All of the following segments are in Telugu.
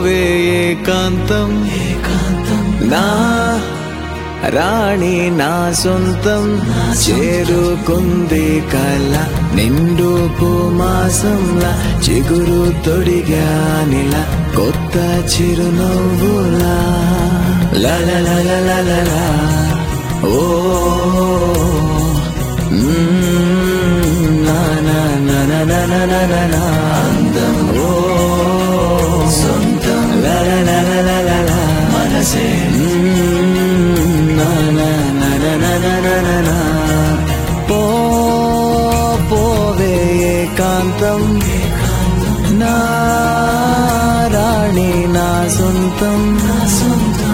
పోవే ఏకాంతం నా రాణి నా సొంతం చేరుకుంది కల నిండు మాసంలా చిగురు తొడిగానిలా కొత్త చిరునవ్వులా లలలలలలలా ఓ మ్మ్, నా నా నా నా నా నా నా నా నా అందం ఓ సొంతం లలలలలలలా మనసే నా నా నా నా నా నా నా నా నా పో పోవే ఏకాంతం నా రాణి నా సొంతం నా సొంతం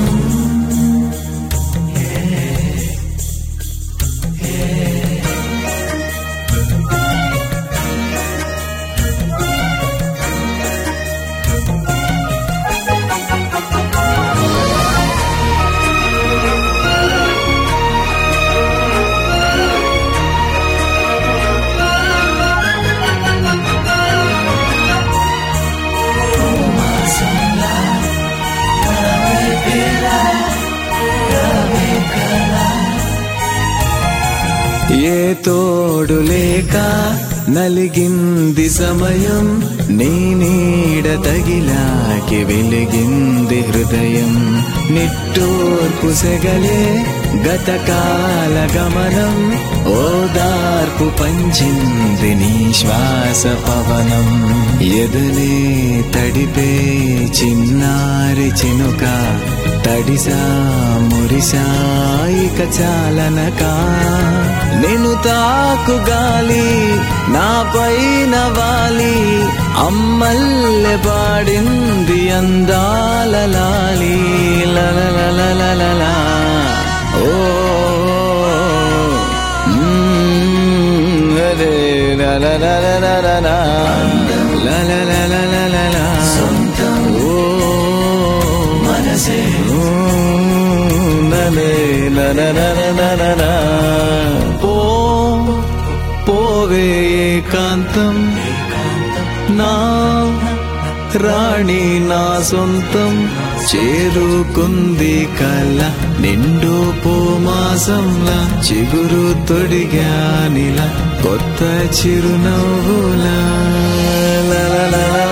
ఏ తోడు లేక నలిగింది సమయం నీ నీడ తగిలాకి వెలిగింది హృదయం నిట్టూర్పు సెగలే గతకాల గమనం ఓదార్పు పంచింది నీ శ్వాస పవనం ఎదలే తడిపే చిన్నారి చినుక తడిసా మురిసా ఇక చాలనక నేను తాకు గాలి నా పైన వాలి అమ్మల్లె పాడింది అందాల లాలి లలలలలలలా. ఓ మ్మ్, అరే లలలలలలలా. లలలలలలలా. ఓ మనసే నలే నననననననా. పో పోవే ఏకాంతం నా రాణి నా సొంతం చేరుకుంది కల నిండు పోమాసంలా చిగురు తొడిగానిలా కొత్త చిరునవ్వులా లలలలలా.